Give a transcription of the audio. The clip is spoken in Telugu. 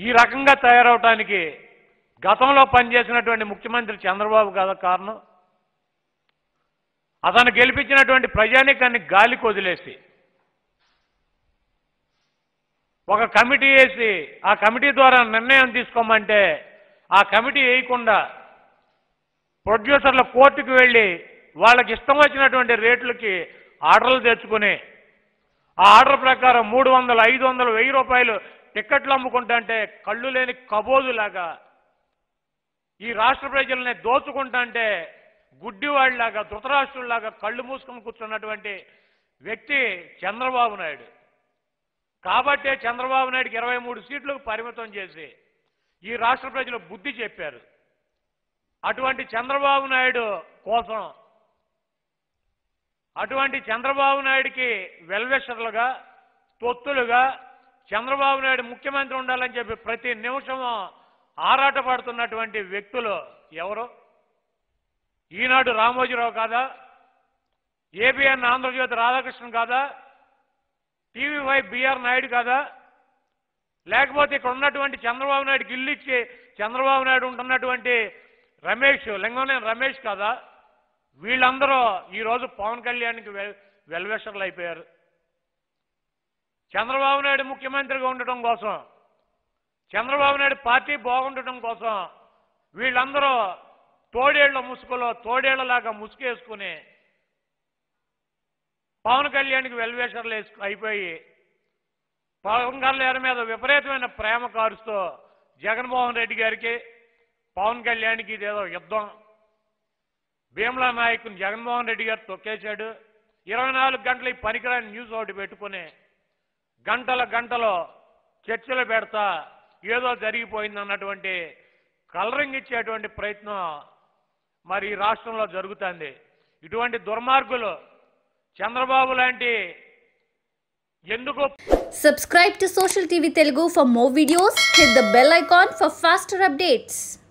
ఈ రకంగా తయారవటానికి గతంలో పనిచేసినటువంటి ముఖ్యమంత్రి చంద్రబాబు కాదా కారణం అతను గెలిపించినటువంటి ప్రజానీకాన్ని గాలికి వదిలేసి ఒక కమిటీ వేసి ఆ కమిటీ ద్వారా నిర్ణయం తీసుకోమంటే ఆ కమిటీ వేయకుండా ప్రొడ్యూసర్ల కోర్టుకు వెళ్ళి వాళ్ళకి ఇష్టం వచ్చినటువంటి రేట్లకి ఆర్డర్లు తెచ్చుకుని ఆ ఆర్డర్ ప్రకారం మూడు వందలు ఐదు వందలు వెయ్యి రూపాయలు టిక్కెట్లు అమ్ముకుంటుంటే కళ్ళు లేని కబోదులాగా ఈ రాష్ట్ర ప్రజల్ని దోచుకుంటుంటే గుడ్డివాడిలాగా ధృతరాష్ట్రుల్లాగా కళ్ళు మూసుకొని కూర్చున్నటువంటి వ్యక్తి చంద్రబాబు నాయుడు కాబట్టే చంద్రబాబు నాయుడుకి ఇరవై మూడు సీట్లకు పరిమితం చేసి ఈ రాష్ట్ర ప్రజలు బుద్ధి చెప్పారు అటువంటి చంద్రబాబు నాయుడు కోసం అటువంటి చంద్రబాబు నాయుడికి వెల్వెషర్లుగా తొత్తులుగా చంద్రబాబు నాయుడు ముఖ్యమంత్రి ఉండాలని చెప్పి ప్రతి నిమిషము ఆరాటపడుతున్నటువంటి వ్యక్తులు ఎవరు ఈనాడు రామోజీరావు కాదా ఏబిఎన్ ఆంధ్రజ్యోతి రాధాకృష్ణన్ కాదా టీవీ ఫైవ్ బిఆర్ నాయుడు కాదా లేకపోతే ఇక్కడ ఉన్నటువంటి చంద్రబాబు నాయుడుకి ఇల్లు ఇచ్చి చంద్రబాబు నాయుడు ఉంటున్నటువంటి రమేష్ లింగంనేని రమేష్ కాదా వీళ్ళందరూ ఈరోజు పవన్ కళ్యాణ్కి వెల్ వెల్వెషర్లు అయిపోయారు చంద్రబాబు నాయుడు ముఖ్యమంత్రిగా ఉండటం కోసం చంద్రబాబు నాయుడు పార్టీ బాగుండటం కోసం వీళ్ళందరూ తోడేళ్ల ముసుగులో తోడేళ్లలాగా ముసుగేసుకుని పవన్ కళ్యాణ్కి వెల్వేషర్లు వేసుకు అయిపోయి పవన్ కళ్యాణ్ మీద విపరీతమైన ప్రేమ కారుస్తూ జగన్మోహన్ రెడ్డి గారికి పవన్ కళ్యాణ్కి ఇదేదో యుద్ధం భీమలా నాయకుని జగన్మోహన్ రెడ్డి గారు తొక్కేశాడు ఇరవై నాలుగు గంటలు ఈ పనికిరాని న్యూస్ ఒకటి పెట్టుకుని గంటల గంటలో చర్చలు పెడతా ఏదో జరిగిపోయింది అన్నటువంటి కలరింగ్ ఇచ్చేటువంటి ప్రయత్నం మరి ఈ రాష్ట్రంలో జరుగుతుంది ఇటువంటి దుర్మార్గులు చంద్రబాబు లాంటి ఎందుకు Subscribe to Social TV Telugu for more videos. Hit the bell icon for faster updates.